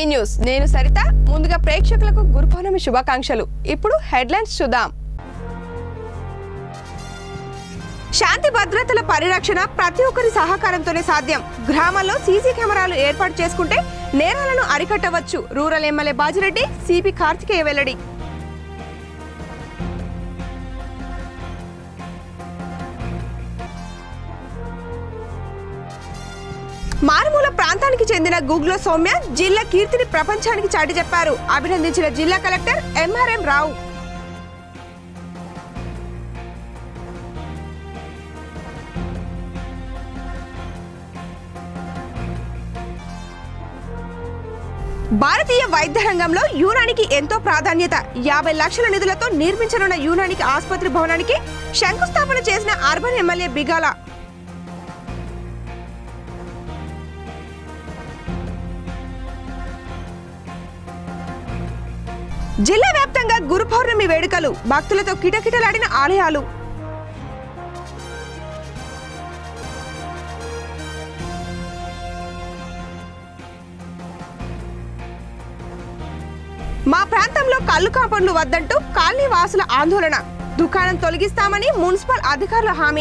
news నేను సరిత ముందుగా ప్రేక్షకులకు గురు పౌర్ణమి శుభాకాంక్షలు ఇప్పుడు హెడ్లైన్స్ చూద్దాం శాంతి భద్రతల పరిరక్షణ ప్రతి ఒక్కరి సహకారంతోనే సాధ్యం గ్రామాల్లో సీసీ కెమెరాలు ఏర్పాటు చేసుకుంటే నేరాలను అరికట్టవచ్చు rural MLA Bajireddy CP Karthikeya వెల్లడి మారుమూల ప్రాంతానికి చెందిన గూగ్లో సౌమ్య జిల్లా కీర్తిని ప్రపంచానికి చాటి చెప్పారు అభినందించిన జిల్లా కలెక్టర్ ఎంఆర్ఎం రావు భారతీయ వైద్య రంగంలో యూనానికి ఎంతో ప్రాధాన్యత యాభై లక్షల నిధులతో నిర్మించనున్న యూనానికి ఆసుపత్రి భవనానికి శంకుస్థాపన చేసిన అర్బన్ ఎమ్మెల్యే బిగాల జిల్లా వ్యాప్తంగా గురు పౌర్ణమి వేడుకలు భక్తులతో కిటకిటలాడిన ఆలయాలు మా ప్రాంతంలో కళ్ళు కాపర్లు వద్దంటూ కాలనీ వాసుల ఆందోళన దుకాణం తొలగిస్తామని మున్సిపల్ అధికారుల హామీ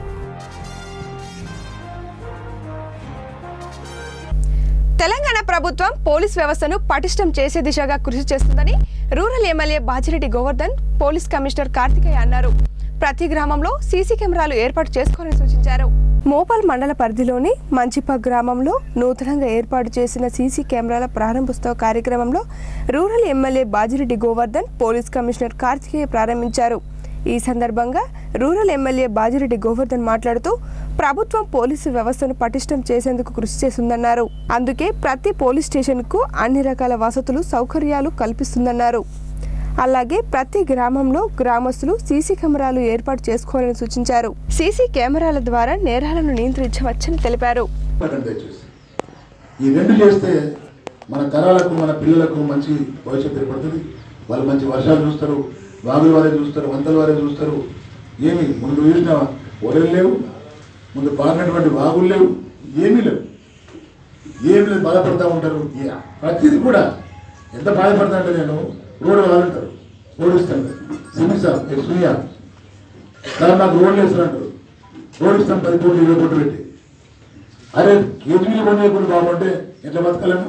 తెలంగాణ ప్రభుత్వం పోలీస్ వ్యవస్థను పటిష్టం చేసే దిశగా కృషి చేస్తుందని rural MLA Bajireddy Govardhan police commissioner Karthikeya అన్నారు ప్రతి గ్రామంలో సీసీ కెమెరాలు ఏర్పాటు చేసుకోవాలని సూచించారు మోపాల్ మండల పరిధిలోని మంచిప గ్రామంలో నూతనంగా ఏర్పాటు చేసిన సీసీ కెమెరాల ప్రారంభోత్సవ కార్యక్రమంలో rural MLA Bajireddy Govardhan police commissioner Karthikeya ప్రారంభించారు ఈ సందర్భంగా రూరల్ ఎమ్మెల్యే బాజిరెడ్డి గోవర్ధన్ మాట్లాడుతూ ప్రభుత్వం పోలీసు వ్యవస్థను పటిష్టం చేసేందుకు కృషి చేస్తుందన్నారు అందుకే ప్రతి పోలీస్ స్టేషన్కు అన్ని రకాల వసతులు సౌకర్యాలు కల్పిస్తుందన్నారు అలాగే ప్రతి గ్రామంలో గ్రామస్తులు సీసీ కెమెరాలు ఏర్పాటు చేసుకోవాలని సూచించారు సీసీ కెమెరాల ద్వారా నేరాలను నియంత్రించవచ్చని తెలిపారు పట్టండి దయచేసి ఈ రెండు చేస్తే మన తరాలకు మన పిల్లలకు మంచి భవిష్యత్తు ఏర్పడుతుంది వాళ్ళు మంచి వర్షాలు చూస్తారు వాగుల వారే చూస్తారు వంతల వారే చూస్తారు ఏమి ముందు చూసిన ఒరలు లేవు ముందు పారినటువంటి వాగులు లేవు ఏమీ లేవు ఏమి లేదు బాధపడతా ఉంటారు ఏ- ప్రతిదీ కూడా ఎంత బాధపడతా అంటే నేను రోడ్డు కావాలంటారు రోడ్డు ఇస్తాను సిమి సార్ సునియా సార్ నాకు రోడ్లు వేస్తారంటారు రోడ్డు ఇస్తాను పది కోట్లు ఇరవై కోట్లు పెట్టి అరే కేజీలు కొనేప్పుడు బాగుంటే ఎట్లా బతకలేము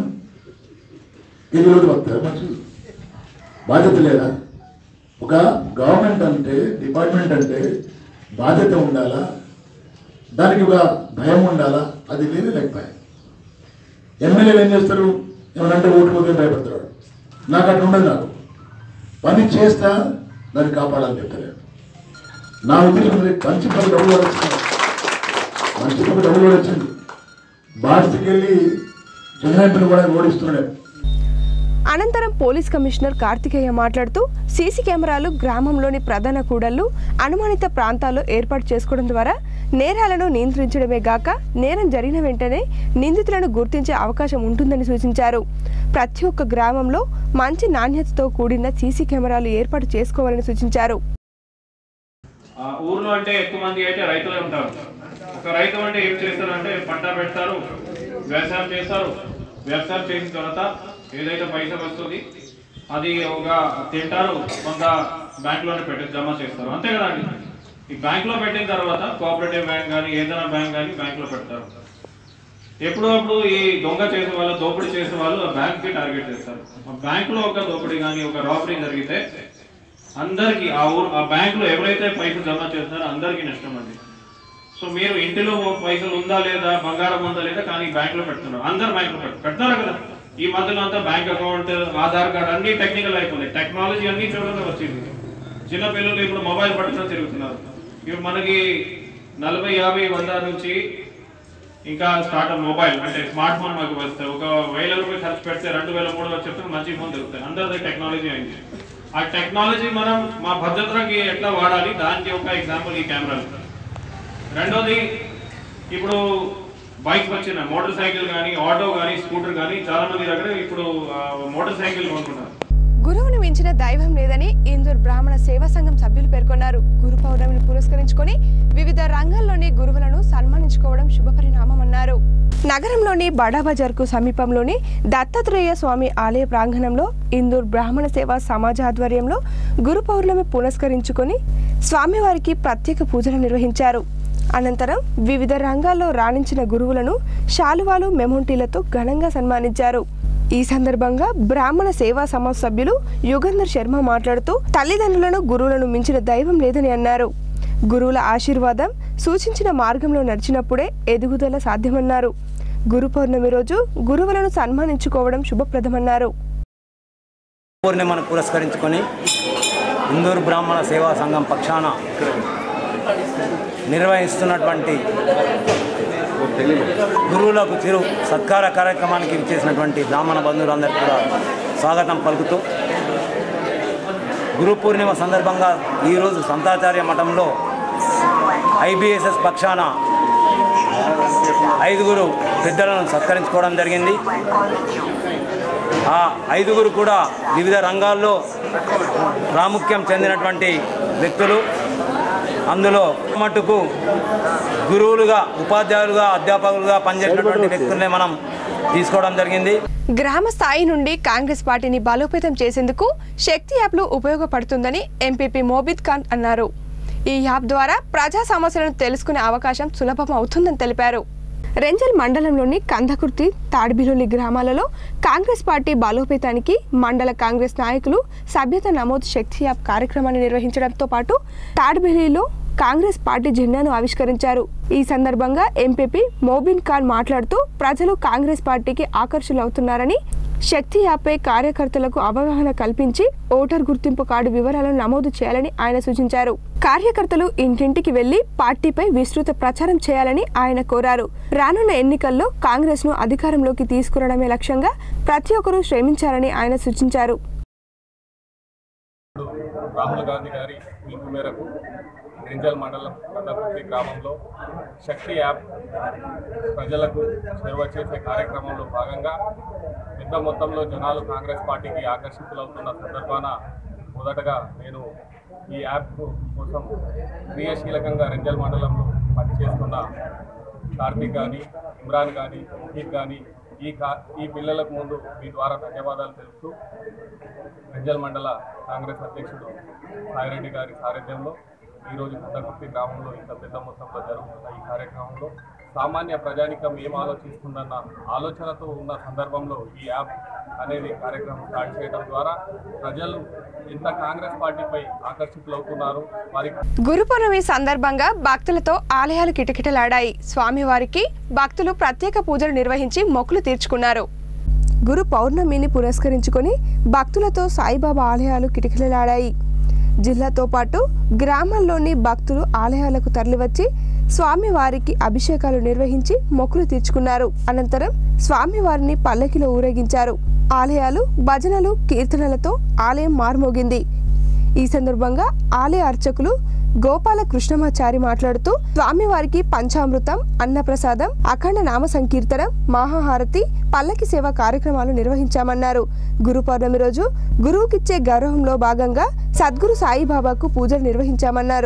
కేజీలో బతుకుతారు మంచిది బాధ్యత లేదా ఒక గవర్నమెంట్ అంటే డిపార్ట్మెంట్ అంటే బాధ్యత ఉండాలా దానికి ఒక భయం ఉండాలా అది లేదు లేకపోయా ఎమ్మెల్యేలు ఏం చేస్తారు ఏమనంటే ఓటుకోతే భయపడతాడు నాకు అట్లా ఉండదు నాకు పని చేస్తా దాన్ని కాపాడాలని చెప్తారు నా ఉద్దేశం ఉంది, మంచి పని డబ్బులు కూడా వచ్చింది మంచి పని డబ్బులు కూడా వచ్చింది బాధ్యతకి వెళ్ళి జగన్ కూడా ఓడిస్తున్నాడు అనంతరం పోలీస్ కమిషనర్ కార్తికేయ మాట్లాడుతూ సీసీ కెమెరాలు గ్రామంలోని ప్రధాన కూడళ్లు అనుమానిత ప్రాంతాల్లో ఏర్పాటు చేసుకోవడం ద్వారా నేరాలను నియంత్రించడమే గాక నేరం జరిగిన వెంటనే నిందితులను గుర్తించే అవకాశం ఉంటుందని సూచించారు ప్రతి ఒక్క గ్రామంలో మంచి నాణ్యతతో కూడిన సీసీ కెమెరాలు ఏర్పాటు చేసుకోవాలని సూచించారు ఆ ఊర్లో అంటే ఎక్కువ మంది అయితే రైతులే ఉంటారు ఒక రైతు అంటే ఏం చేస్తారంటే పంట పెడతారు వ్యవసాయం చేస్తారు వ్యవసాయం చేసిన తర్వాత ఏదైతే పైసలు వస్తుంది అది ఒక తింటారు కొంత బ్యాంకులోనే పెట్టి జమ చేస్తారు అంతే కదండి ఈ బ్యాంకులో పెట్టిన తర్వాత కోఆపరేటివ్ బ్యాంక్ కానీ ఏదైనా బ్యాంక్ కానీ బ్యాంకులో పెడతారు ఎప్పుడో అప్పుడు ఈ దొంగ చేసే వాళ్ళు దోపిడీ చేసే వాళ్ళు ఆ బ్యాంక్ కి టార్గెట్ చేస్తారు ఆ బ్యాంక్ లో ఒక దోపిడీ కానీ ఒక రాబరీ జరిగితే అందరికి ఆ ఊరు ఆ బ్యాంక్ లో ఎవరైతే పైసలు జమ చేస్తారో అందరికీ నష్టం అండి సో మీరు ఇంటిలో పైసలు ఉందా లేదా బంగారం ఉందా లేదా కానీ బ్యాంక్ లో పెడుతున్నారు అందరు బ్యాంక్ లో పెడతారు పెడతారా కదా ఈ మధ్యలో అంతా బ్యాంక్ అకౌంట్ ఆధార్ కార్డ్ అన్ని టెక్నికల్ అయిపోయింది టెక్నాలజీ అన్ని చూడగా వచ్చింది చిన్న పిల్లలు ఇప్పుడు మొబైల్ పట్టుకొని తిరుగుతున్నారు ఇప్పుడు మనకి నలభై యాభై వంద నుంచి ఇంకా స్టార్ట్ మొబైల్ అంటే స్మార్ట్ ఫోన్ మాకు వస్తాయి ఒక వేల రూపాయలు ఖర్చు పెడితే రెండు వేల మూడు వేలు చెప్తే మంచి ఫోన్ దొరుకుతాయి అందరిది టెక్నాలజీ అయింది ఆ టెక్నాలజీ మనం మా భద్రతకి ఎట్లా వాడాలి దానికి ఒక ఎగ్జాంపుల్ ఈ కెమెరాలు రెండోది ఇప్పుడు బైక్ వచ్చిన మోటార్ సైకిల్ కానీ ఆటో కానీ స్కూటర్ కానీ చాలా మంది దగ్గర ఇప్పుడు ఆ, మోటార్ సైకిల్ కొనుక్కున్నారు గురువుని మించిన దైవం లేదని ఇందూర్ బ్రాహ్మణ సేవా సంఘం సభ్యులు పేర్కొన్నారు గురు పౌర్ణమిని పురస్కరించుకొని వివిధ రంగాల్లోని గురువులను సన్మానించుకోవడం శుభపరిణామమన్నారు నగరంలోని బడా బజార్కు సమీపంలోని దత్తాత్రేయ స్వామి ఆలయ ప్రాంగణంలో ఇందూర్ బ్రాహ్మణ సేవా సమాజ ఆధ్వర్యంలో గురు పౌర్ణమి పురస్కరించుకొని స్వామివారికి ప్రత్యేక పూజలు నిర్వహించారు అనంతరం వివిధ రంగాల్లో రాణించిన గురువులను శాలువాలు మెమోంటీలతో ఘనంగా సన్మానించారు ఈ సందర్భంగా బ్రాహ్మణ సేవా సమాజ్ సభ్యులు యుగంధర్ శర్మ మాట్లాడుతూ తల్లిదండ్రులను గురువులను మించిన దైవం లేదని అన్నారు గురువుల ఆశీర్వాదం సూచించిన మార్గంలో నడిచినప్పుడే ఎదుగుదల సాధ్యమన్నారు గురు పౌర్ణమి రోజు గురువులను సన్మానించుకోవడం శుభప్రదమన్నారు పూర్ణిమను పురస్కరించుకొని ఇందూరు బ్రాహ్మణ సేవా సంఘం పక్షాన నిర్వహిస్తున్నటువంటి గురువులకు చిరు సత్కార కార్యక్రమానికి ఇచ్చేసినటువంటి బ్రాహ్మణ బంధువులందరికీ కూడా స్వాగతం పలుకుతూ గురు పూర్ణిమ సందర్భంగా ఈరోజు సంతాచార్య మఠంలో ఐబిఎస్ఎస్ పక్షాన ఐదుగురు పెద్దలను సత్కరించుకోవడం జరిగింది ఆ ఐదుగురు కూడా వివిధ రంగాల్లో ప్రాముఖ్యం చెందినటువంటి వ్యక్తులు అందులో మట్టుకు గురువులుగా ఉపాధ్యాయులుగా అధ్యాపకులుగా పనిచేసినటువంటి వ్యక్తుల్ని మనం తీసుకోవడం జరిగింది గ్రామ స్థాయి నుండి కాంగ్రెస్ పార్టీని బలోపేతం చేసేందుకు శక్తి యాప్లు ఉపయోగపడుతుందని ఎంపీపీ మోబిద్ ఖాన్ అన్నారు ఈ యాప్ ద్వారా ప్రజా సమస్యలను తెలుసుకునే అవకాశం సులభం అవుతుందని తెలిపారు రెంజల్ మండలంలోని కందకుర్తి తాడిబిలోలి గ్రామాలలో కాంగ్రెస్ పార్టీ బలోపేతానికి మండల కాంగ్రెస్ నాయకులు సభ్యత నమోదు శక్తి యాప్ కార్యక్రమాన్ని నిర్వహించడంతో పాటు తాడిబిలిలో కాంగ్రెస్ పార్టీ జెండాను ఆవిష్కరించారు ఈ సందర్భంగా ఎంపీపీ మోబిన్ ఖాన్ మాట్లాడుతూ ప్రజలు కాంగ్రెస్ పార్టీకి ఆకర్షులవుతున్నారని శక్తి యాప్పై కార్యకర్తలకు అవగాహన కల్పించి ఓటర్ గుర్తింపు కార్డు వివరాలను నమోదు చేయాలని ఆయన సూచించారు కార్యకర్తలు ఇంటింటికి వెళ్లి పార్టీపై విస్తృత ప్రచారం చేయాలని ఆయన కోరారు రానున్న ఎన్నికల్లో కాంగ్రెస్ ను అధికారంలోకి తీసుకురావడమే లక్ష్యంగా ప్రతి ఒక్కరూ శ్రమించాలని ఆయన సూచించారు రాహుల్ గాంధీ గారి పిలుపు మేరకు రెంజల్ మండలం కందకుర్తి గ్రామంలో శక్తి యాప్ ప్రజలకు చేరువ చేసే కార్యక్రమంలో భాగంగా పెద్ద మొత్తంలో జనాలు కాంగ్రెస్ పార్టీకి ఆకర్షితులవుతున్న సందర్భాన మొదటగా నేను ఈ యాప్ కోసం క్రియాశీలకంగా రెంజల్ మండలంలో పనిచేస్తున్న కార్తీక్ కానీ ఇమ్రాన్ కానీ ముఖీద్ కానీ ఈ కా ఈ పిల్లలకు ముందు మీ ద్వారా ధన్యవాదాలు తెలుపుతూ రెంజల్ మండల కాంగ్రెస్ అధ్యక్షుడు సాయిరెడ్డి గారి సారథ్యంలో ఈరోజు కందకుర్తి గ్రామంలో ఇంత పెద్ద మొత్తంలో జరుగుతున్న ఈ కార్యక్రమంలో సామాన్య ప్రజానికం ఏం ఆలోచిస్తుందన్న ఆలోచనతో ఉన్న సందర్భంలో ఈ యాప్ అనేది కార్యక్రమం స్టార్ట్ చేయడం ద్వారా ప్రజలు ఎంత కాంగ్రెస్ పార్టీపై ఆకర్షితులవుతున్నారు వారికి గురు పౌర్ణమి సందర్భంగా భక్తులతో ఆలయాలు కిటకిటలాడాయి స్వామివారికి భక్తులు ప్రత్యేక పూజలు నిర్వహించి మొక్కులు తీర్చుకున్నారు గురు పౌర్ణమిని పురస్కరించుకొని భక్తులతో సాయిబాబా ఆలయాలు కిటకిటలాడాయి జిల్లాతో పాటు గ్రామాల్లోని భక్తులు ఆలయాలకు తరలివచ్చి స్వామివారికి అభిషేకాలు నిర్వహించి మొక్కులు తీర్చుకున్నారు అనంతరం స్వామివారిని పల్లకిలో ఊరేగించారు ఆలయాలు భజనలు కీర్తనలతో ఆలయం మార్మోగింది ఈ సందర్భంగా ఆలయ అర్చకులు గోపాల కృష్ణమాచారి మాట్లాడుతూ స్వామివారికి పంచామృతం అన్నప్రసాదం అఖండ నామ సంకీర్తనం మహాహారతి పల్లకి సేవ కార్యక్రమాలు నిర్వహించామన్నారు గురు పౌర్ణమి రోజు గురువుకిచ్చే గౌరవంలో భాగంగా సద్గురు సాయిబాబాకు పూజలు నిర్వహించామన్నారు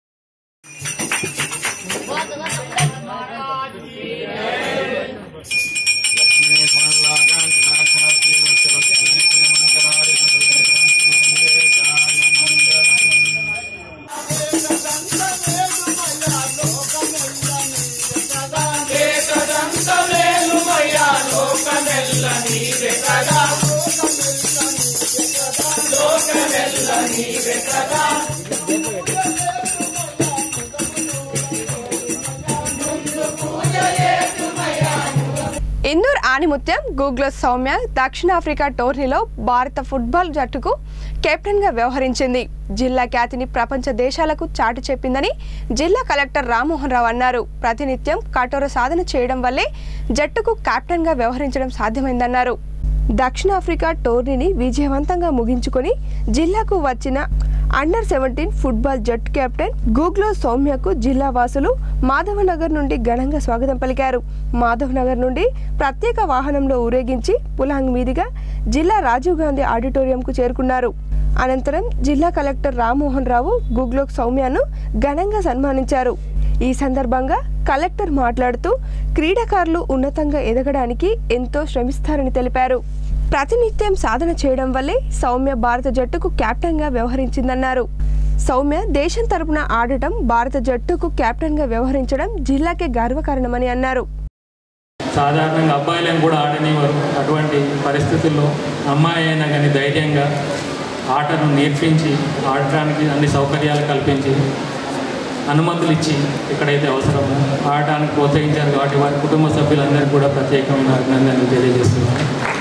ఇందూర్ ఆనిముత్యం గూగ్లో సౌమ్య దక్షిణాఫ్రికా టోర్నీలో భారత ఫుట్బాల్ జట్టుకు కెప్టెన్గా వ్యవహరించింది జిల్లా ఖ్యాతిని ప్రపంచ దేశాలకు చాటి చెప్పిందని జిల్లా కలెక్టర్ రామ్మోహన్ రావు అన్నారు ప్రతినిత్యం కఠోర సాధన చేయడం వల్లే జట్టుకు కెప్టెన్గా వ్యవహరించడం సాధ్యమైందన్నారు దక్షిణాఫ్రికా టోర్నీని విజయవంతంగా ముగించుకొని జిల్లాకు వచ్చిన అండర్ సెవెంటీన్ ఫుట్బాల్ జట్టు కెప్టెన్ గూగ్లో సౌమ్యకు జిల్లా వాసులు మాధవనగర్ నుండి ఘనంగా స్వాగతం పలికారు మాధవనగర్ నుండి ప్రత్యేక వాహనంలో ఊరేగించి పులాంగ్ మీదుగా జిల్లా రాజీవ్ గాంధీ ఆడిటోరియంకు చేరుకున్నారు అనంతరం జిల్లా కలెక్టర్ రామ్మోహన్ రావు గుగ్లోక్ సౌమ్యను ఘనంగా సన్మానించారు ఈ సందర్భంగా కలెక్టర్ మాట్లాడుతూ క్రీడాకారులు ఉన్నతంగా ఎదగడానికి ఎంతో శ్రమిస్తారని తెలిపారు ప్రతినిత్యం సాధన చేయడం వల్లే సౌమ్య భారత జట్టుకు కెప్టెన్గా వ్యవహరించిందన్నారు సౌమ్య దేశం తరపున ఆడటం భారత జట్టుకు కెప్టెన్గా వ్యవహరించడం జిల్లాకే గర్వకారణమని అన్నారు సాధారణంగా అబ్బాయిలను కూడా ఆడనివ్వరు అటువంటి పరిస్థితుల్లో అమ్మాయి అయినా కానీ ధైర్యంగా ఆటను నేర్పించి ఆడటానికి అన్ని సౌకర్యాలు కల్పించి అనుమతులు ఇచ్చి ఎక్కడైతే అవసరమో ఆడటానికి ప్రోత్సహించారు కాబట్టి వారి కుటుంబ సభ్యులందరికీ కూడా ప్రత్యేకమైన అభినందనలు తెలియజేస్తున్నాను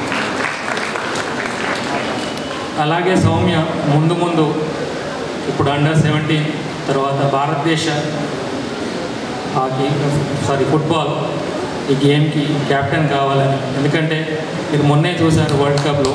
అలాగే సౌమ్య ముందు ముందు ఇప్పుడు అండర్ సెవెంటీన్ తర్వాత భారతదేశ హాకీ సారీ ఫుట్బాల్ ఈ గేమ్కి కెప్టెన్ కావాలని ఎందుకంటే మీరు మొన్నే చూశారు వరల్డ్ కప్లో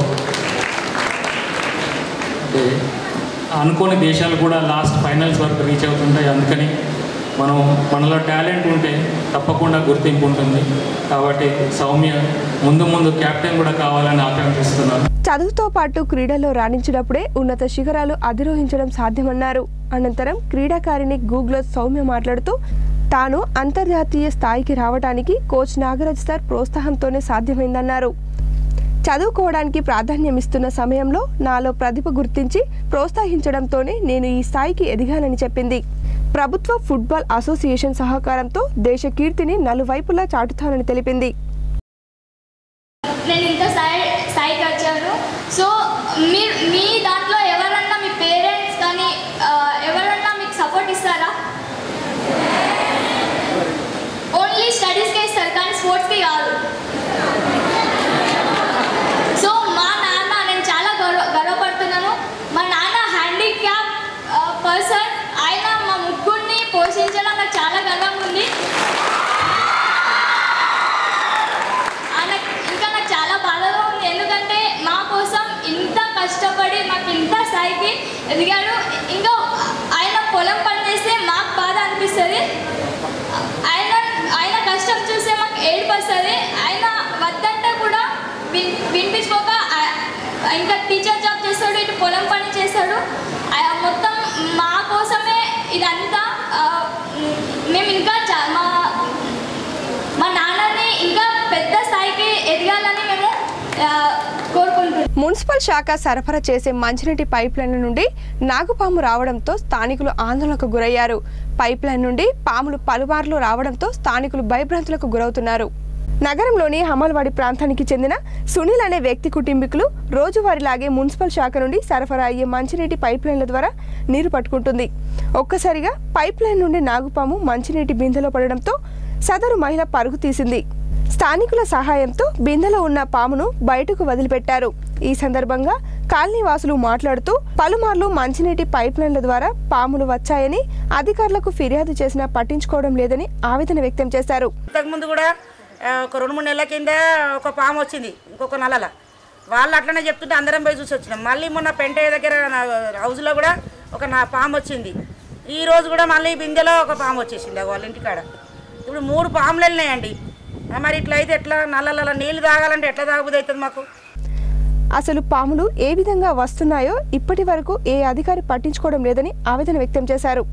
అంటే అనుకోని దేశాలు కూడా లాస్ట్ ఫైనల్స్ వరకు రీచ్ అవుతుంటాయి అందుకని మనం మనలో టాలెంట్ ఉంటే తప్పకుండా గుర్తింపు ఉంటుంది కాబట్టి సౌమ్య ముందు ముందు కెప్టెన్ కూడా కావాలని ఆకాంక్షిస్తున్నాను చదువుతో పాటు క్రీడల్లో రాణించినప్పుడే ఉన్నత శిఖరాలు అధిరోహించడం సాధ్యమన్నారు అనంతరం క్రీడాకారిణి గూగ్లో సౌమ్య మాట్లాడుతూ తాను అంతర్జాతీయ స్థాయికి రావడానికి కోచ్ నాగరాజ్ సార్ ప్రోత్సాహంతోనే సాధ్యమైందన్నారు చదువుకోవడానికి ప్రాధాన్యం ఇస్తున్న సమయంలో నాలో ప్రతిభ గుర్తించి ప్రోత్సహించడంతోనే నేను ఈ స్థాయికి ఎదిగానని చెప్పింది ప్రభుత్వ ఫుట్బాల్ అసోసియేషన్ సహకారంతో దేశ కీర్తిని నలువైపులా చాటుతానని తెలిపింది నేను ఇంత స్థాయి స్థాయికి వచ్చాను సో మీరు మీ దాంట్లో ఎవరన్నా మీ పేరెంట్స్ కానీ ఆ, ఎవరన్నా మీకు సపోర్ట్ ఇస్తారా ఓన్లీ స్టడీస్కే ఇస్తారు కానీ స్పోర్ట్స్కి కాదు సో మా నాన్న నేను చాలా గౌరవ గర్వపడుతున్నాను మా నాన్న హ్యాండిక్యాప్ పర్సన్ ఆయన మా ముగ్గురిని పోషించడం నాకు చాలా గర్వంగా ఉంది ఆయన ఇంకా నాకు చాలా బాధగా ఉంది ఎందుకంటే మా కోసం ఇంత కష్టపడి మాకు ఇంత స్థాయికి ఎదిగాడు ఇంకా ఆయన పొలం పని చేస్తే మాకు బాధ అనిపిస్తుంది ఆయన ఆయన కష్టం చూస్తే మాకు ఏడుపు వస్తుంది ఆయన వద్దంటే కూడా విన్ వినిపించుకోక ఆ- ఇంకా టీచర్ జాబ్ చేస్తాడు ఇటు పొలం పని చేస్తాడు ఆ మొత్తం మా కోసమే ఇదంతా ఆ, మేము ఇంకా చా- మా మా నాన్నని ఇంకా పెద్ద స్థాయికి ఎదగాలని మేము ఆ, కోరుకుంటున్నాం మున్సిపల్ శాఖ సరఫరా చేసే మంచినీటి పైప్ లైన్ నుండి నాగుపాము రావడంతో స్థానికులు ఆందోళనకు గురయ్యారు పైప్ లైన్ నుండి పాములు పలుమార్లు రావడంతో స్థానికులు భయభ్రాంతులకు గురవుతున్నారు నగరంలోని హమల్వాడి ప్రాంతానికి చెందిన సునీల్ అనే వ్యక్తి కుటుంబీకులు రోజువారీలాగే మున్సిపల్ శాఖ నుండి సరఫరా అయ్యే మంచినీటి పైప్ లైన్ల ద్వారా నీరు పట్టుకుంటుంది ఒక్కసారిగా పైప్ లైన్ నుండి నాగుపాము మంచినీటి బిందెలో పడడంతో సదరు మహిళ పరుగు తీసింది స్థానికుల సహాయంతో బిందెలో ఉన్న పామును బయటకు వదిలిపెట్టారు ఈ సందర్భంగా కాలనీ వాసులు మాట్లాడుతూ పలుమార్లు మంచినీటి పైప్ లైన్ల ద్వారా పాములు వచ్చాయని అధికారులకు ఫిర్యాదు చేసినా పట్టించుకోవడం లేదని ఆవేదన వ్యక్తం చేశారు ఇంతకుముందు కూడా ఆ, ఒక రెండు మూడు నెలల కింద ఒక పాము వచ్చింది ఇంకొక నలల వాళ్ళు అట్లనే చెప్తుంటే అందరం పోయి చూసి వచ్చినాం మళ్ళీ మొన్న పెంటయ్య దగ్గర నా హౌస్లో కూడా ఒక నా పాము వచ్చింది ఈ రోజు కూడా మళ్ళీ బిందెలో ఒక పాము వచ్చేసింది వాళ్ళ ఇంటికాడ ఇప్పుడు మూడు పాములు వెళ్ళినాయండి ఆ, మరి ఇట్లా అయితే ఎట్లా నల్లల నీళ్ళు తాగాలంటే ఎట్లా తాగుబుద్ధి అవుతుంది మాకు అసలు పాములు ఏ విధంగా వస్తున్నాయో ఇప్పటి వరకు ఏ అధికారి పట్టించుకోవడం లేదని ఆవేదన వ్యక్తం చేశారు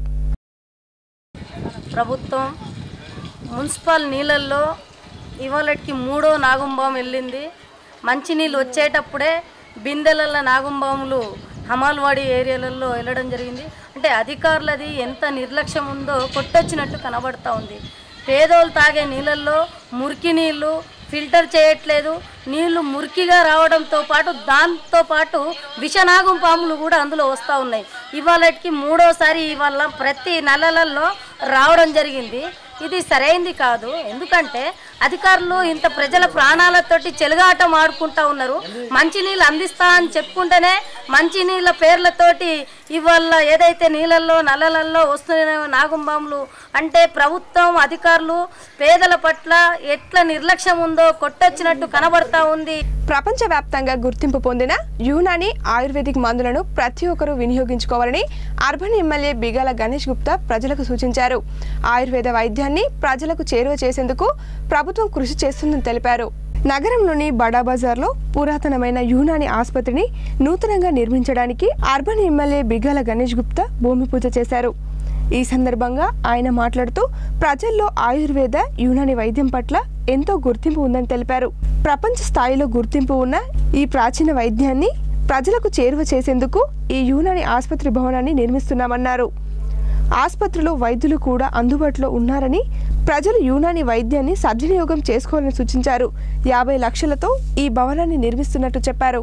ప్రభుత్వం మున్సిపల్ నీళ్ళల్లో ఇవాళకి మూడో నాగుంబాం వెళ్ళింది మంచినీళ్ళు వచ్చేటప్పుడే బిందెలల్ల నాగుంబాములు హమాల్వాడి ఏరియాలలో వెళ్ళడం జరిగింది అంటే అధికారులది ఎంత నిర్లక్ష్యం ఉందో కొట్టొచ్చినట్టు కనబడతా ఉంది పేదోళ్ళు తాగే నీళ్ళల్లో మురికి నీళ్ళు ఫిల్టర్ చేయట్లేదు నీళ్లు మురికిగా రావడంతో పాటు దాంతో పాటు విషనాగం పాములు కూడా అందులో వస్తూ ఉన్నాయి ఇవాళకి మూడోసారి ఇవాళ ప్రతి నెలలలో రావడం జరిగింది ఇది సరైంది కాదు ఎందుకంటే అధికారులు ఇంత ప్రజల ప్రాణాలతోటి చెలగాటం ఆడుకుంటా ఉన్నారు మంచినీళ్ళు అందిస్తా అని చెప్పుకుంటేనే మంచినీళ్ళ పేర్లతోటి ఇవాళ ఏదైతే నీళ్ళల్లో నల్లలల్లో వస్తున్న నాగుంబాములు అంటే ప్రభుత్వం అధికారులు పేదల పట్ల ఎట్లా నిర్లక్ష్యం ఉందో కొట్టొచ్చినట్టు కనబడతా ఉంది ప్రపంచవ్యాప్తంగా గుర్తింపు పొందిన యూనాని ఆయుర్వేదిక్ మందులను ప్రతి ఒక్కరూ వినియోగించుకోవాలని అర్బన్ ఎమ్మెల్యే బిగాల గణేష్ గుప్తా ప్రజలకు సూచించారు ఆయుర్వేద వైద్యాన్ని ప్రజలకు చేరువ చేసేందుకు ప్రభుత్వం కృషి చేస్తుందని తెలిపారు నగరంలోని బడా బజార్లో పురాతనమైన యూనాని ఆసుపత్రిని నూతనంగా నిర్మించడానికి అర్బన్ ఎమ్మెల్యే బిగాల గణేష్ గుప్తా భూమి పూజ చేశారు ఈ సందర్భంగా ఆయన మాట్లాడుతూ ప్రజల్లో ఆయుర్వేద యూనాని వైద్యం పట్ల ఎంతో గుర్తింపు ఉందని తెలిపారు ప్రపంచ స్థాయిలో గుర్తింపు ఉన్న ఈ ప్రాచీన వైద్యాన్ని ప్రజలకు చేరువ చేసేందుకు ఈ యూనాని ఆసుపత్రి భవనాన్ని నిర్మిస్తున్నామన్నారు ఆసుపత్రిలో వైద్యులు కూడా అందుబాటులో ఉన్నారని ప్రజలు యూనాని వైద్యాన్ని సద్వినియోగం చేసుకోవాలని సూచించారు యాభై లక్షలతో ఈ భవనాన్ని నిర్మిస్తున్నట్టు చెప్పారు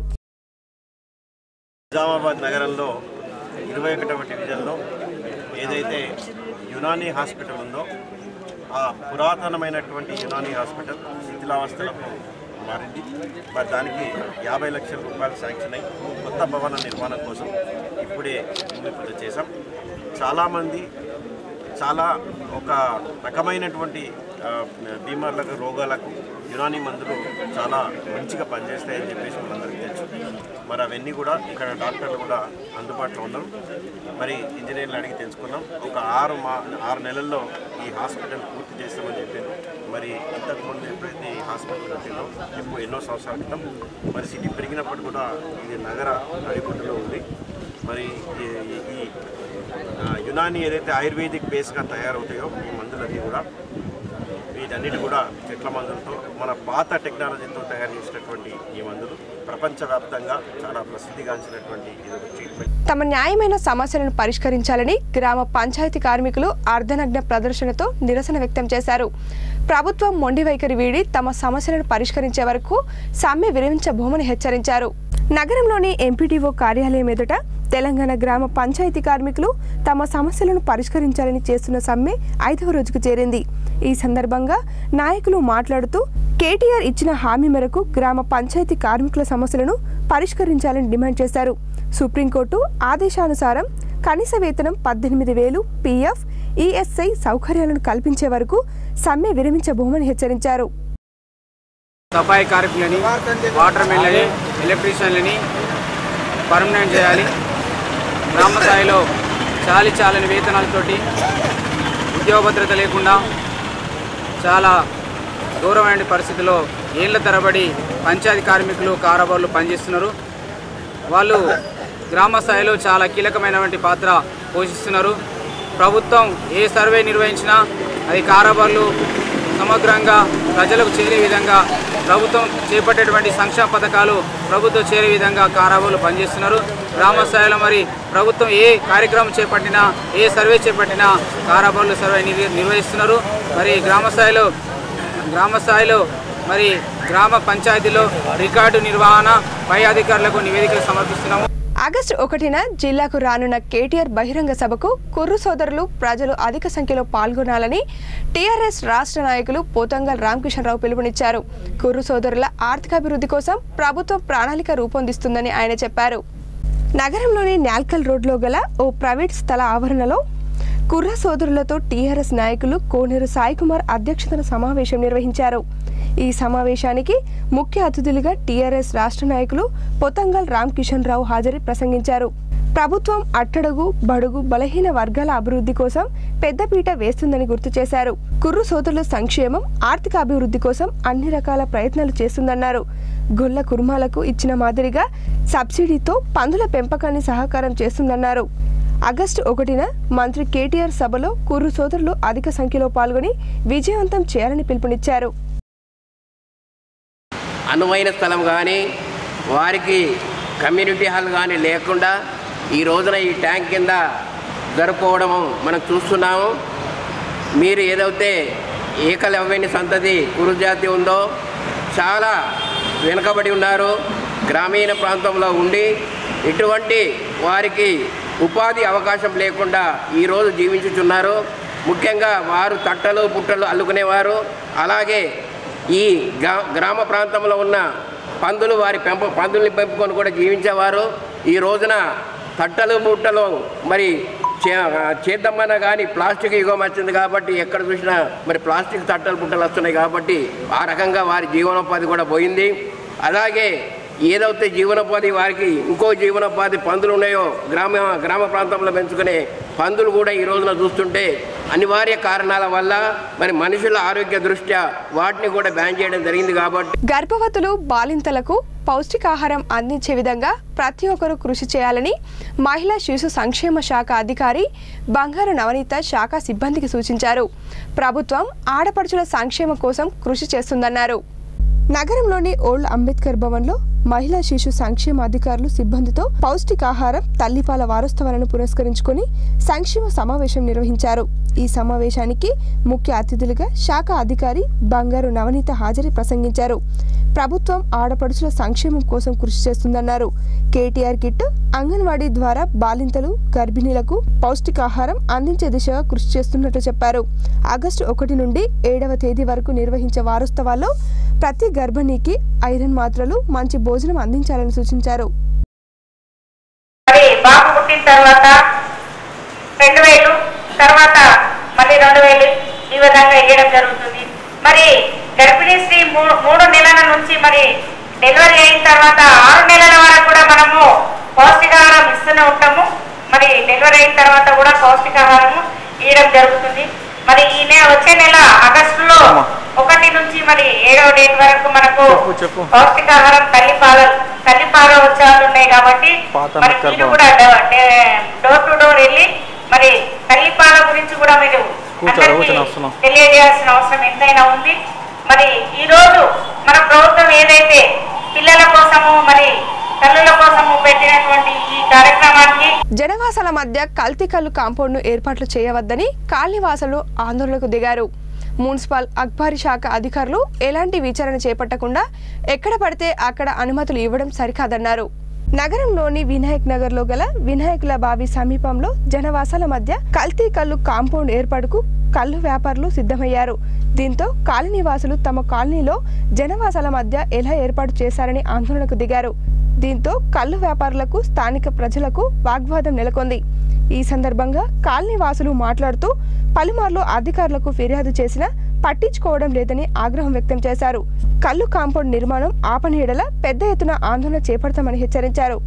నిజామాబాద్ నగరంలో ఇరవై ఒకటవ డివిజన్లో ఏదైతే యునానీ హాస్పిటల్ ఉందో ఆ పురాతనమైనటువంటి యునానీ హాస్పిటల్ శిథిలావస్థలకు మారింది మరి దానికి యాభై లక్షల రూపాయలు శాంక్షన్ అయి కొత్త భవన నిర్మాణం కోసం ఇప్పుడే భూమి పూజ చేశాం చాలామంది చాలా ఒక రకమైనటువంటి ఆ, బీమార్లకు రోగాలకు యునానీ మందులు చాలా మంచిగా పనిచేస్తాయని చెప్పేసి మనందరికీ తెలుసు మరి అవన్నీ కూడా ఇక్కడ డాక్టర్లు కూడా అందుబాటులో ఉన్నారు మరి ఇంజనీర్లు అడిగి తెలుసుకున్నాం ఒక ఆరు మా ఆరు నెలల్లో ఈ హాస్పిటల్ పూర్తి చేస్తామని చెప్పారు మరి ఇంతకుముందు ఎప్పుడైతే ఈ హాస్పిటల్ కట్టిందో ఇప్పుడు ఎన్నో సంవత్సరాల క్రితం మరి సిటీ పెరిగినప్పుడు కూడా ఇది నగర నడిబొడ్డులో ఉంది మరి ఈ- ఈ- ఈ ఆ, యునాని ఏదైతే ఆయుర్వేదిక్ బేస్గా తయారవుతాయో ఈ మందులన్నీ కూడా వీటన్నిటి కూడా చెట్ల మందులతో మన పాత టెక్నాలజీతో తయారు చేసినటువంటి ఈ మందులు ప్రపంచవ్యాప్తంగా చాలా ప్రసిద్ధిగాంచినటువంటి ఇది ఒక ట్రీట్మెంట్ తమ న్యాయమైన సమస్యలను పరిష్కరించాలని గ్రామ పంచాయతీ కార్మికులు అర్ధనగ్న ప్రదర్శనతో నిరసన వ్యక్తం చేశారు ప్రభుత్వం మొండి వైఖరి వీడి తమ సమస్యలను పరిష్కరించే వరకు సమ్మె విరమించబోమని హెచ్చరించారు నగరంలోని ఎంపీడీఓ కార్యాలయం ఎదుట తెలంగాణ గ్రామ పంచాయతీ కార్మికులు తమ సమస్యలను పరిష్కరించాలని చేస్తున్న సమ్మె ఐదవ రోజుకు చేరింది ఈ సందర్భంగా నాయకులు మాట్లాడుతూ కేటీఆర్ ఇచ్చిన హామీ మేరకు గ్రామ పంచాయతీ కార్మికుల సమస్యలను పరిష్కరించాలని డిమాండ్ చేశారు సుప్రీంకోర్టు ఆదేశానుసారం కనీస వేతనం పద్దెనిమిది వేలు పీఎఫ్ ఈఎస్ఐ సౌకర్యాలను కల్పించే వరకు సమ్మె విరమించబోమని హెచ్చరించారు సఫాయి కార్మికులని వాటర్ మెన్లని ఎలక్ట్రీషియన్లని పర్మనెంట్ చేయాలి గ్రామ స్థాయిలో చాలి చాలని వేతనాలతోటి ఉద్యోగ భద్రత లేకుండా చాలా దూరమైన పరిస్థితిలో ఏళ్ల తరబడి పంచాయతీ కార్మికులు కారబార్లు పనిచేస్తున్నారు వాళ్ళు గ్రామ స్థాయిలో చాలా కీలకమైనటువంటి పాత్ర పోషిస్తున్నారు ప్రభుత్వం ఏ సర్వే నిర్వహించినా అది కారబార్లు సమగ్రంగా ప్రజలకు చేరే విధంగా ప్రభుత్వం చేపట్టేటువంటి సంక్షేమ పథకాలు ప్రభుత్వం చేరే విధంగా కారాబార్లు పనిచేస్తున్నారు గ్రామ స్థాయిలో మరి ప్రభుత్వం ఏ కార్యక్రమం చేపట్టినా ఏ సర్వే చేపట్టినా కారాబార్లు సర్వే నిర్వ- నిర్వహిస్తున్నారు మరి గ్రామ స్థాయిలో గ్రామ స్థాయిలో మరి గ్రామ పంచాయతీలో రికార్డు నిర్వహణ పై అధికారులకు నివేదికలు సమర్పిస్తున్నాము ఆగస్టు ఒకటిన జిల్లాకు రానున్న కేటీఆర్ బహిరంగ సభకు కుర్రు సోదరులు ప్రజలు అధిక సంఖ్యలో పాల్గొనాలని టీఆర్ఎస్ రాష్ట్ర నాయకులు పోతంగల్ రామకిషన్ రావు పిలుపునిచ్చారు కుర్రు సోదరుల ఆర్థికాభివృద్ధి కోసం ప్రభుత్వం ప్రణాళిక రూపొందిస్తుందని ఆయన చెప్పారు నగరంలోని నాల్కల్ రోడ్లో గల ఓ ప్రైవేట్ స్థల ఆవరణలో కుర్ర సోదరులతో టీఆర్ఎస్ నాయకులు కోనేరు సాయి కుమార్ అధ్యక్షతన సమావేశం నిర్వహించారు ఈ సమావేశానికి ముఖ్య అతిథులుగా టీఆర్ఎస్ రాష్ట్ర నాయకులు పొతంగల్ రామ్ కిషన్ రావు హాజరై ప్రసంగించారు ప్రభుత్వం అట్టడుగు బడుగు బలహీన వర్గాల అభివృద్ధి కోసం పెద్దపీట వేస్తుందని గుర్తు చేశారు కుర్రు సోదరుల సంక్షేమం ఆర్థిక అభివృద్ధి కోసం అన్ని రకాల ప్రయత్నాలు చేస్తుందన్నారు గొల్ల కుర్మాలకు ఇచ్చిన మాదిరిగా సబ్సిడీతో పందుల పెంపకాన్ని సహకారం చేస్తుందన్నారు ఆగస్టు ఒకటిన మంత్రి కేటీఆర్ సభలో కుర్రు సోదరులు అధిక సంఖ్యలో పాల్గొని విజయవంతం చేయాలని పిలుపునిచ్చారు అనువైన స్థలం కానీ వారికి కమ్యూనిటీ హాల్ కానీ లేకుండా ఈ రోజున ఈ ట్యాంక్ కింద జరుపుకోవడము మనం చూస్తున్నాము మీరు ఏదైతే ఏకలవ్యని సంతతి కురుజాతి ఉందో చాలా వెనుకబడి ఉన్నారు గ్రామీణ ప్రాంతంలో ఉండి ఇటువంటి వారికి ఉపాధి అవకాశం లేకుండా ఈరోజు జీవించుచున్నారు ముఖ్యంగా వారు తట్టలు పుట్టలు అల్లుకునేవారు అలాగే ఈ గ్రా గ్రామ ప్రాంతంలో ఉన్న పందులు వారి పెంప పందుల్ని పెంపుకొని కూడా జీవించేవారు ఈ రోజున తట్టలు ముట్టలు మరి చే- చేద్దామన్నా కానీ ప్లాస్టిక్ యుగం వచ్చింది కాబట్టి ఎక్కడ చూసినా మరి ప్లాస్టిక్ తట్టలు పుట్టలు వస్తున్నాయి కాబట్టి ఆ రకంగా వారి జీవనోపాధి కూడా పోయింది అలాగే ఏదైతే జీవనోపాధి వారికి ఇంకో జీవనోపాధి పందులు ఉన్నాయో గ్రామ గ్రామ ప్రాంతంలో పెంచుకునే పందులు కూడా ఈ రోజున చూస్తుంటే అనివార్య కారణాల వల్ల మరి మనుషుల ఆరోగ్య దృష్ట్యా వాటిని కూడా బ్యాన్ చేయడం జరిగింది కాబట్టి గర్భవతులు బాలింతలకు పౌష్టికాహారం అందించే విధంగా ప్రతి ఒక్కరూ కృషి చేయాలని మహిళా శిశు సంక్షేమ శాఖ అధికారి బంగారు నవనీత శాఖ సిబ్బందికి సూచించారు ప్రభుత్వం ఆడపడుచుల సంక్షేమం కోసం కృషి చేస్తుందన్నారు నగరంలోని ఓల్డ్ అంబేద్కర్ భవన్లో మహిళా శిశు సంక్షేమ అధికారులు సిబ్బందితో పౌష్టికాహారం తల్లిపాల వారోత్సవాలను పురస్కరించుకొని సంక్షేమ సమావేశం నిర్వహించారు ఈ సమావేశానికి ముఖ్య అతిథులుగా శాఖ అధికారి బంగారు నవనీత హాజరి ప్రసంగించారు ప్రభుత్వం ఆడపడుచుల సంక్షేమం కోసం కృషి చేస్తుందన్నారు కేటీఆర్ కిట్ అంగన్వాడీ ద్వారా బాలింతలు గర్భిణీలకు పౌష్టికాహారం అందించే దిశగా కృషి చేస్తున్నట్లు చెప్పారు ఆగస్టు ఒకటి నుండి ఏడవ తేదీ వరకు నిర్వహించే వారోత్సవాల్లో ప్రతి గర్భిణీకి ఐరన్ మాత్రలు మంచి భోజనం అందించాలని సూచించారు మరి బాబు పుట్టిన తర్వాత రెండు వేలు తర్వాత మళ్ళీ రెండు వేలు ఈ విధంగా ఇవ్వడం జరుగుతుంది మరి గర్భిణీ స్త్రీ మూ- మూడు నెలల నుంచి మరి డెలివరీ అయిన తర్వాత ఆరు నెలల వరకు కూడా మనము పౌష్టికాహారం ఇస్తూనే ఉంటాము మరి డెలివరీ అయిన తర్వాత కూడా పౌష్టికాహారము ఇవ్వడం జరుగుతుంది మరి ఈ నెల వచ్చే నెల ఆగస్టులో ఒకటి నుంచి మరి ఏడవ డేట్ వరకు మనకు పౌష్టికాహారం తల్లిపాల తల్లిపాల ఉత్సవాలు ఉన్నాయి కాబట్టి మరి మీరు కూడా డ- డ- డోర్ టు డోర్ వెళ్ళి మరి తల్లిపాల గురించి కూడా మీరు అందరికీ తెలియజేయాల్సిన అవసరం ఎంతైనా ఉంది మరి ఈ రోజు మన ప్రభుత్వం ఏదైతే పిల్లల కోసము మరి తల్లుల కోసము పెట్టినటువంటి ఈ కార్యక్రమానికి జనవాసాల మధ్య కల్తీ కల్లు కాంపౌండ్ను ఏర్పాట్లు చేయవద్దని కాలనీవాసులు ఆందోళనకు దిగారు మున్సిపల్ అక్బారీ శాఖ అధికారులు ఎలాంటి విచారణ చేపట్టకుండా ఎక్కడ పడితే అక్కడ అనుమతులు ఇవ్వడం సరికాదన్నారు నగరంలోని వినాయక్ నగర్ లో గల వినాయకుల బావి సమీపంలో జనవాసాల మధ్య కల్తీ కల్లు కాంపౌండ్ ఏర్పాటుకు కల్లు వ్యాపారులు సిద్ధమయ్యారు దీంతో కాలనీవాసులు తమ కాలనీలో జనవాసాల మధ్య ఎలా ఏర్పాటు చేశారని ఆందోళనకు దిగారు దీంతో కల్లు వ్యాపారులకు స్థానిక ప్రజలకు వాగ్వాదం నెలకొంది ఈ సందర్భంగా కాలనీ వాసులు మాట్లాడుతూ పలుమార్లు అధికారులకు ఫిర్యాదు చేసినా పట్టించుకోవడం లేదని ఆగ్రహం వ్యక్తం చేశారు కల్లు కాంపౌండ్ నిర్మాణం ఆపనీయడల పెద్ద ఎత్తున ఆందోళన చేపడతామని హెచ్చరించారు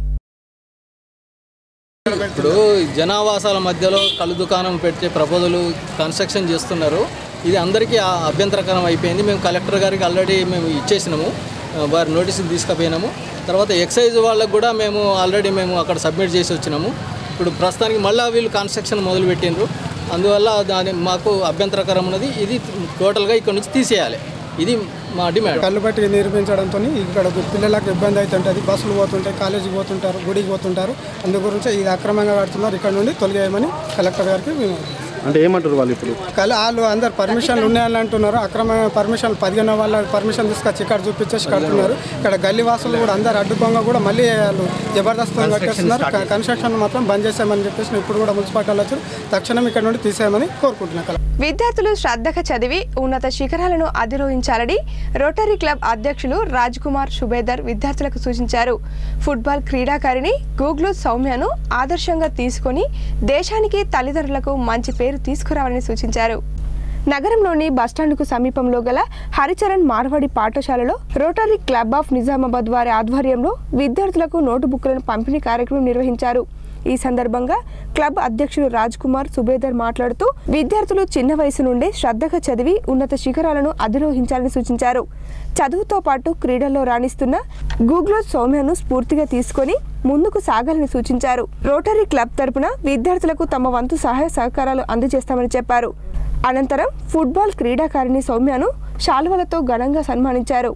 ఇప్పుడు జనావాసాల మధ్యలో కళ్ళు దుకాణం పెట్టే ప్రపోజలు కన్స్ట్రక్షన్ చేస్తున్నారు ఇది అందరికీ ఆ- అభ్యంతరకరం అయిపోయింది మేము కలెక్టర్ గారికి ఆల్రెడీ మేము ఇచ్చేసినాము ఆ, వారి నోటీసులు తీసుకుపోయినాము తర్వాత ఎక్సైజ్ వాళ్ళకు కూడా మేము ఆల్రెడీ మేము అక్కడ సబ్మిట్ చేసి వచ్చినాము ఇప్పుడు ప్రస్తుతానికి మళ్ళీ వీళ్ళు కన్స్ట్రక్షన్ మొదలుపెట్టిండ్రు అందువల్ల దాని మాకు అభ్యంతరకరం ఉన్నది ఇది టోటల్గా ఇక్కడ నుంచి తీసేయాలి ఇది మా డిమాండ్ కళ్ళు బట్టి నిర్మించడంతో ఇక్కడ పిల్లలకు ఇబ్బంది అవుతుంటుంది బస్సులు పోతుంటాయి కాలేజీకి పోతుంటారు గుడికి పోతుంటారు అందు గురించి ఇది అక్రమంగా కడుతున్నారు ఇక్కడ నుండి తొలగేయమని కలెక్టర్ గారికి మేము అంటే ఏమంటారు వాళ్ళు ఇప్పుడు కల వాళ్ళు అందరు పర్మిషన్లు ఉన్నాయని అంటున్నారు అక్రమైన పర్మిషన్ పదిహేను వాళ్ళ పర్మిషన్ తీసుకొచ్చి ఇక్కడ చూపించేసి కడుతున్నారు ఇక్కడ గల్లీ వాసులు కూడా అందరు అడ్డుకోగా కూడా మళ్ళీ వాళ్ళు జబర్దస్త్గా కట్టేస్తున్నారు క- కన్స్ట్రక్షన్ మాత్రం బంద్ చేసామని చెప్పేసి ఇప్పుడు కూడా మున్సిపాలిటీ వచ్చి తక్షణం ఇక్కడ నుండి తీసేయమని కోరుకుంటున్నాను కలెక్టర్ విద్యార్థులు శ్రద్ధగా చదివి ఉన్నత శిఖరాలను అధిరోహించాలని రోటరీ క్లబ్ అధ్యక్షులు రాజ్ కుమార్ షుబేదర్ విద్యార్థులకు సూచించారు ఫుట్బాల్ క్రీడాకారిణి గూగ్లు సౌమ్యను ఆదర్శంగా తీసుకొని దేశానికి తల్లిదండ్రులకు మంచి పేరు తీసుకురావాలని సూచించారు నగరంలోని బస్టాండ్కు సమీపంలో గల హరిచరణ్ మార్వాడి పాఠశాలలో రోటరీ క్లబ్ ఆఫ్ నిజామాబాద్ వారి ఆధ్వర్యంలో విద్యార్థులకు నోటు బుక్కులను పంపిణీ కార్యక్రమం నిర్వహించారు ఈ సందర్భంగా క్లబ్ అధ్యక్షుడు రాజ్ కుమార్ సుబేదర్ మాట్లాడుతూ విద్యార్థులు చిన్న వయసు నుండే శ్రద్ధగా చదివి ఉన్నత శిఖరాలను అధిరోహించాలని సూచించారు చదువుతో పాటు క్రీడల్లో రాణిస్తున్న గూగ్లో సౌమ్యను స్ఫూర్తిగా తీసుకొని ముందుకు సాగాలని సూచించారు రోటరీ క్లబ్ తరపున విద్యార్థులకు తమ వంతు సహాయ సహకారాలు అందజేస్తామని చెప్పారు అనంతరం ఫుట్బాల్ క్రీడాకారిణి సౌమ్యను శాలువలతో ఘనంగా సన్మానించారు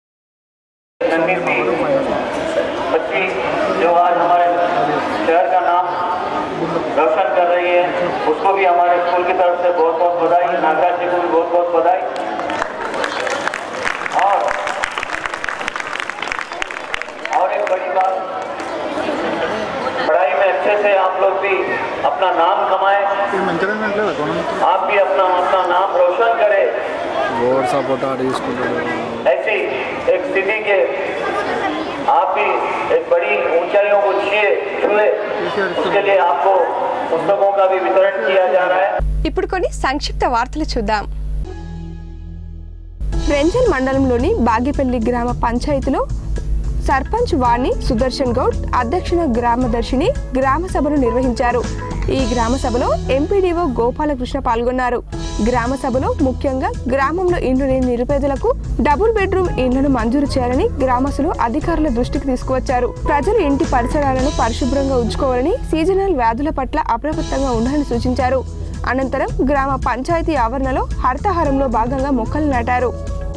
बच्ची जो आज हमारे शहर का नाम रोशन कर रही है उसको भी हमारे स्कूल की तरफ से बहुत बहुत बधाई नागराज जी को भी बहुत बहुत बधाई और और एक बड़ी बात पढ़ाई में अच्छे से आप लोग भी अपना नाम कमाएं आप भी अपना अपना नाम रोशन करें ఓవర్ సపోర్ట్ ఆడ తీసుకుంటాడు ऐसी एक स्थिति के आप भी एक बड़ी ऊंचाइयों को छुए छुए उसके लिए आपको पुस्तकों का भी वितरण किया जा रहा है ఇప్పుడు కొన్ని సంక్షిప్త వార్తలు చూద్దాం రెంజల్ మండలంలోని బాగిపల్లి గ్రామ పంచాయతీలో సర్పంచ్ వాణి సుదర్శన్ గౌడ్ అధ్యక్షున గ్రామదర్శిని గ్రామ సభను నిర్వహించారు ఈ గ్రామ సభలో ఎంపీడీఓ గోపాలకృష్ణ పాల్గొన్నారు గ్రామ సభలో ముఖ్యంగా గ్రామంలో ఇండ్లు లేని నిరుపేదలకు డబుల్ బెడ్రూమ్ ఇండ్లను మంజూరు చేయాలని గ్రామస్తులు అధికారుల దృష్టికి తీసుకువచ్చారు ప్రజలు ఇంటి పరిసరాలను పరిశుభ్రంగా ఉంచుకోవాలని సీజనల్ వ్యాధుల పట్ల అప్రమత్తంగా ఉండాలని సూచించారు అనంతరం గ్రామ పంచాయతీ ఆవరణలో హరితహారంలో భాగంగా మొక్కలు నాటారు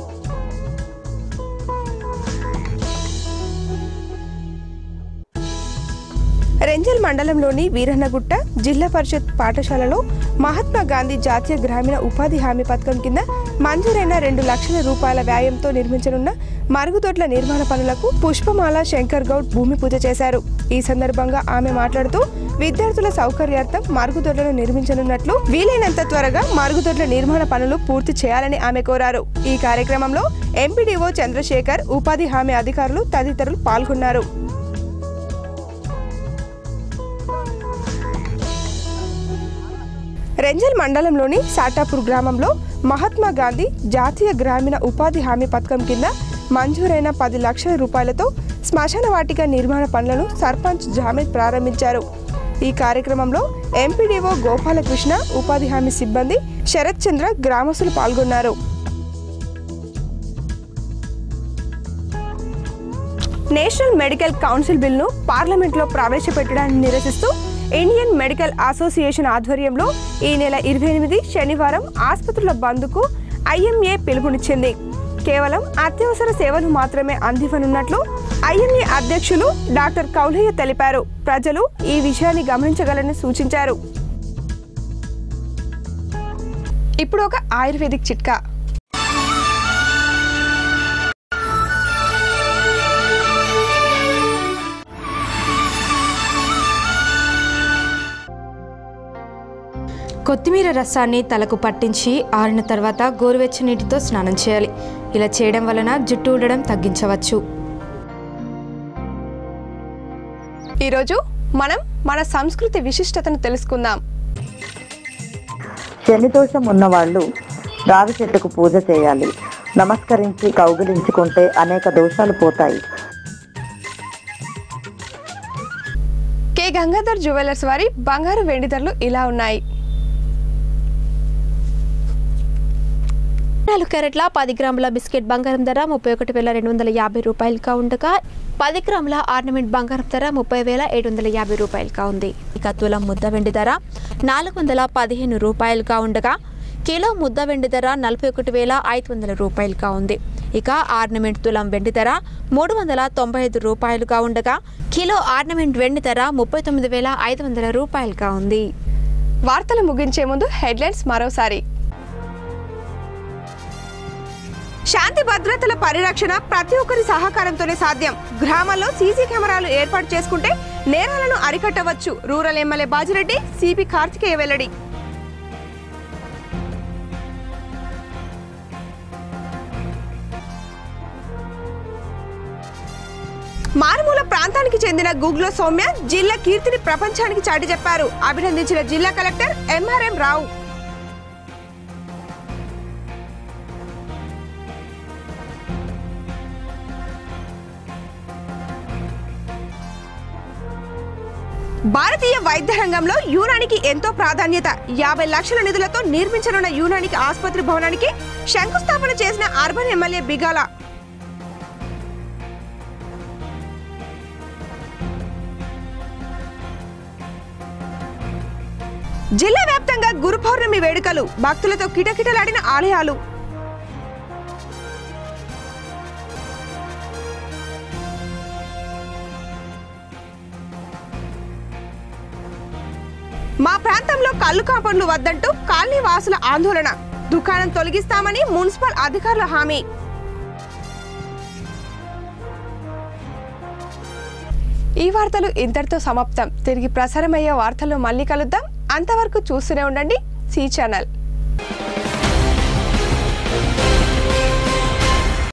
రెంజల్ మండలంలోని వీరన్నగుట్ట జిల్లా పరిషత్ పాఠశాలలో మహాత్మా గాంధీ జాతీయ గ్రామీణ ఉపాధి హామీ పథకం కింద మంజూరైన రెండు లక్షల రూపాయల వ్యయంతో నిర్మించనున్న మరుగుదొడ్ల నిర్మాణ పనులకు పుష్పమాల శంకర్ గౌడ్ భూమి పూజ చేశారు ఈ సందర్భంగా ఆమె మాట్లాడుతూ విద్యార్థుల సౌకర్యార్థం మరుగుదొడ్లను నిర్మించనున్నట్లు వీలైనంత త్వరగా మరుగుదొడ్ల నిర్మాణ పనులు పూర్తి చేయాలని ఆమె కోరారు ఈ కార్యక్రమంలో ఎంపీడీఓ చంద్రశేఖర్ ఉపాధి హామీ అధికారులు తదితరులు పాల్గొన్నారు రెంజల్ మండలంలోని సాటాపూర్ గ్రామంలో మహాత్మా గాంధీ జాతీయ గ్రామీణ ఉపాధి హామీ పథకం కింద మంజూరైన పది లక్షల రూపాయలతో శ్మశాన వాటిక నిర్మాణ పనులను సర్పంచ్ జామీద్ ప్రారంభించారు ఈ కార్యక్రమంలో ఎంపీడీఓ గోపాలకృష్ణ ఉపాధి హామీ సిబ్బంది శరత్ చంద్ర గ్రామస్తులు పాల్గొన్నారు నేషనల్ మెడికల్ కౌన్సిల్ బిల్ను పార్లమెంట్లో ప్రవేశపెట్టడాన్ని నిరసిస్తూ ఇండియన్ మెడికల్ అసోసియేషన్ ఆధ్వర్యంలో ఈ నెల ఇరవై ఎనిమిది శనివారం ఆసుపత్రుల బంద్కు ఐఎంఏ పిలుపునిచ్చింది కేవలం అత్యవసర సేవలు మాత్రమే అందివ్వనున్నట్లు ఐఎంఏ అధ్యక్షులు డాక్టర్ కౌలయ్య తెలిపారు ప్రజలు ఈ విషయాన్ని గమనించగలని సూచించారు ఇప్పుడు ఒక ఆయుర్వేదిక్ చిట్కా కొత్తిమీర రసాన్ని తలకు పట్టించి ఆరిన తర్వాత గోరువెచ్చని నీటితో స్నానం చేయాలి ఇలా చేయడం వలన జుట్టు ఊడడం తగ్గించవచ్చు ఈరోజు మనం మన సంస్కృతి విశిష్టతను తెలుసుకుందాం శనిదోషం ఉన్నవాళ్ళు రావి చెట్టుకు పూజ చేయాలి నమస్కరించి కౌగిలించుకుంటే అనేక దోషాలు పోతాయి కే గంగాధర్ జ్యువెలర్స్ వారి బంగారు వెండి ధరలు ఇలా ఉన్నాయి నాలుగు క్యారెట్ల పది గ్రాముల బిస్కెట్ బంగారం ధర ముప్పై ఒకటి వేల రెండు వందల యాభై రూపాయలుగా ఉండగా పది గ్రాముల ఆర్నమెంట్ బంగారం ధర ముప్పై వేల ఏడు వందల యాభై రూపాయలుగా ఉంది ఇక తులం ముద్ద వెండి ధర నాలుగు వందల పదిహేను రూపాయలుగా ఉండగా కిలో ముద్ద వెండి ధర నలభై ఒకటి వేల ఐదు వందల రూపాయలుగా ఉంది ఇక ఆర్నమెంట్ తులం వెండి ధర మూడు వందల తొంభై ఐదు రూపాయలుగా ఉండగా కిలో ఆర్నమెంట్ వెండి ధర ముప్పై తొమ్మిది వేల ఐదు వందల రూపాయలుగా ఉంది వార్తలు ముగించే ముందు హెడ్లైన్స్ మరోసారి శాంతి భద్రతల పరిరక్షణ ప్రతి ఒక్కరి సహకారంతోనే సాధ్యం గ్రామాల్లో సీసీ కెమెరాలు ఏర్పాటు చేసుకుంటే నేరాలను అరికట్టవచ్చు rural MLA Bajireddy CP Karthikeya వెల్లడి మారుమూల ప్రాంతానికి చెందిన గూగ్లో సౌమ్య జిల్లా కీర్తిని ప్రపంచానికి చాటి చెప్పారు అభినందించిన జిల్లా కలెక్టర్ ఎంఆర్ఎం రావు భారతీయ వైద్య రంగంలో యూనానికి ఎంతో ప్రాధాన్యత యాభై లక్షల నిధులతో నిర్మించనున్న యూనానికి ఆసుపత్రి భవనానికి శంకుస్థాపన చేసిన అర్బన్ ఎమ్మెల్యే బిగాల జిల్లా వ్యాప్తంగా గురు పౌర్ణమి వేడుకలు భక్తులతో కిటకిటలాడిన ఆలయాలు మా ప్రాంతంలో కళ్ళు కాపర్లు వద్దంటూ కాలనీ వాసుల ఆందోళన దుకాణం తొలగిస్తామని మున్సిపల్ అధికారుల హామీ ఈ వార్తలు ఇంతటితో సమాప్తం తిరిగి ప్రసారమయ్యే వార్తల్లో మళ్ళీ కలుద్దాం అంతవరకు చూస్తూనే ఉండండి సి ఛానల్